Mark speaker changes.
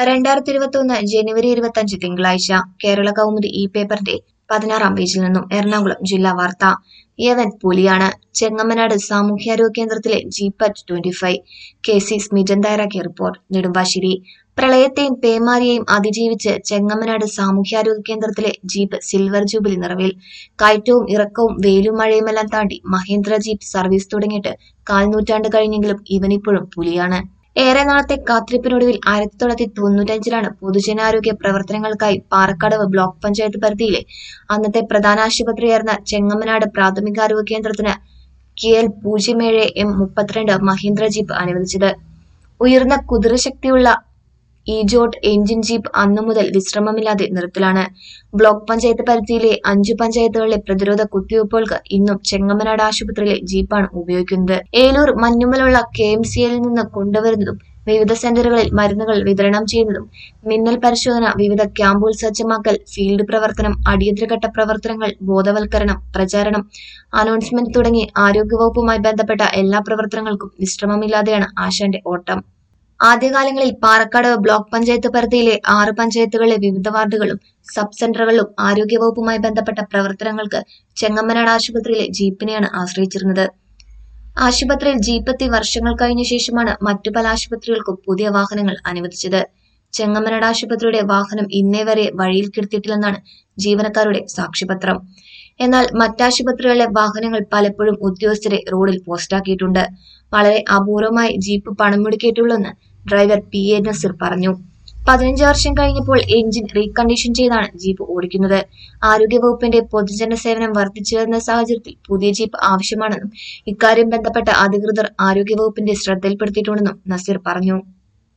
Speaker 1: രണ്ടായിരത്തി ഇരുപത്തി ഒന്ന് ജനുവരി ഇരുപത്തഞ്ച് തിങ്കളാഴ്ച കേരള കൗമുദി ഈ പേപ്പറിന്റെ പതിനാറാം പേജിൽ നിന്നും എറണാകുളം ജില്ലാ വാർത്ത യവൻ പുലിയാണ് ചെങ്ങമ്മനാട് സാമൂഹ്യാരോഗ്യ കേന്ദ്രത്തിലെ ജീപ്പറ്റ് twenty five K C Smijan തയ്യാറാക്കിയ റിപ്പോർട്ട് നെടുമ്പാശ്ശേരി പ്രളയത്തെയും പേമാരിയെയും അതിജീവിച്ച് ചെങ്ങമ്മനാട് സാമൂഹ്യാരോഗ്യ കേന്ദ്രത്തിലെ ജീപ്പ് സിൽവർ ജൂബിലി നിറവിൽ കയറ്റവും ഇറക്കവും വെയിലും മഴയുമെല്ലാം താണ്ടി മഹേന്ദ്ര ജീപ്പ് സർവീസ് തുടങ്ങിയിട്ട് കാൽനൂറ്റാണ്ട് കഴിഞ്ഞെങ്കിലും ഇവനിപ്പോഴും പുലിയാണ് ഏറെ നാളത്തെ കാത്തിരിപ്പിനൊടുവിൽ ആയിരത്തി തൊള്ളായിരത്തി തൊണ്ണൂറ്റഞ്ചിലാണ് പൊതുജനാരോഗ്യ പ്രവർത്തനങ്ങൾക്കായി പാറക്കടവ് ബ്ലോക്ക് പഞ്ചായത്ത് പരിധിയിലെ അന്നത്തെ പ്രധാന ആശുപത്രിയായിരുന്ന ചെങ്ങമ്മനാട് പ്രാഥമികാരോഗ്യ കേന്ദ്രത്തിന് കെ എൽ പൂജ്യം ഏഴ് എം മുപ്പത്തിരണ്ട് മഹീന്ദ്ര ജീപ്പ് അനുവദിച്ചത് ഉയർന്ന കുതിരശക്തിയുള്ള ഇജോട്ട് എഞ്ചിൻ ജീപ്പ് അന്നു മുതൽ വിശ്രമമില്ലാതെ നിരത്തിലാണ് ബ്ലോക്ക് പഞ്ചായത്ത് പരിധിയിലെ അഞ്ചു പഞ്ചായത്തുകളിലെ പ്രതിരോധ കുത്തിവയ്പ്പുകൾക്ക് ഇന്നും ചെങ്ങമ്മനാട് ആശുപത്രിയിലെ ജീപ്പാണ് ഉപയോഗിക്കുന്നത് ഏലൂർ മഞ്ഞുമലുള്ള കെ എം സിയിൽ നിന്ന് കൊണ്ടുവരുന്നതും വിവിധ സെന്ററുകളിൽ മരുന്നുകൾ വിതരണം ചെയ്യുന്നതും മിന്നൽ പരിശോധന വിവിധ ക്യാമ്പുകൾ സജ്ജമാക്കൽ ഫീൽഡ് പ്രവർത്തനം അടിയന്തരഘട്ട പ്രവർത്തനങ്ങൾ ബോധവൽക്കരണം പ്രചാരണം അനൗൺസ്മെന്റ് തുടങ്ങി ആരോഗ്യവകുപ്പുമായി ബന്ധപ്പെട്ട എല്ലാ പ്രവർത്തനങ്ങൾക്കും വിശ്രമമില്ലാതെയാണ് ആശാന്റെ ഓട്ടം ആദ്യകാലങ്ങളിൽ പാറക്കടവ് ബ്ലോക്ക് പഞ്ചായത്ത് പരിധിയിലെ ആറ് പഞ്ചായത്തുകളിലെ വിവിധ വാർഡുകളും സബ് സെന്ററുകളിലും ആരോഗ്യവകുപ്പുമായി ബന്ധപ്പെട്ട പ്രവർത്തനങ്ങൾക്ക് ചെങ്ങമ്മനാട് ആശുപത്രിയിലെ ജീപ്പിനെയാണ് ആശ്രയിച്ചിരുന്നത് ആശുപത്രിയിൽ ജീപ്പെത്തി വർഷങ്ങൾ കഴിഞ്ഞ ശേഷമാണ് മറ്റു പല ആശുപത്രികൾക്കും പുതിയ വാഹനങ്ങൾ അനുവദിച്ചത് ചെങ്ങമ്മനാട് ആശുപത്രിയുടെ വാഹനം ഇന്നേ വരെ വഴിയിൽ കിടത്തിയിട്ടില്ലെന്നാണ് ജീവനക്കാരുടെ സാക്ഷ്യപത്രം എന്നാൽ മറ്റാശുപത്രികളിലെ വാഹനങ്ങൾ പലപ്പോഴും ഉദ്യോഗസ്ഥരെ റോഡിൽ പോസ്റ്റാക്കിയിട്ടുണ്ട് വളരെ അപൂർവമായി ജീപ്പ് പണം മുടക്കിയിട്ടുള്ളെന്ന് ഡ്രൈവർ പി എ നസീർ പറഞ്ഞു പതിനഞ്ച് വർഷം കഴിഞ്ഞപ്പോൾ എഞ്ചിൻ റീകണ്ടീഷൻ ചെയ്താണ് ജീപ്പ് ഓടിക്കുന്നത് ആരോഗ്യവകുപ്പിന്റെ പൊതുജന സേവനം വർദ്ധിച്ചു വരുന്ന സാഹചര്യത്തിൽ പുതിയ ജീപ്പ് ആവശ്യമാണെന്നും ഇക്കാര്യം ബന്ധപ്പെട്ട അധികൃതർ ആരോഗ്യവകുപ്പിന്റെ ശ്രദ്ധയിൽപ്പെടുത്തിയിട്ടുണ്ടെന്നും നസീർ പറഞ്ഞു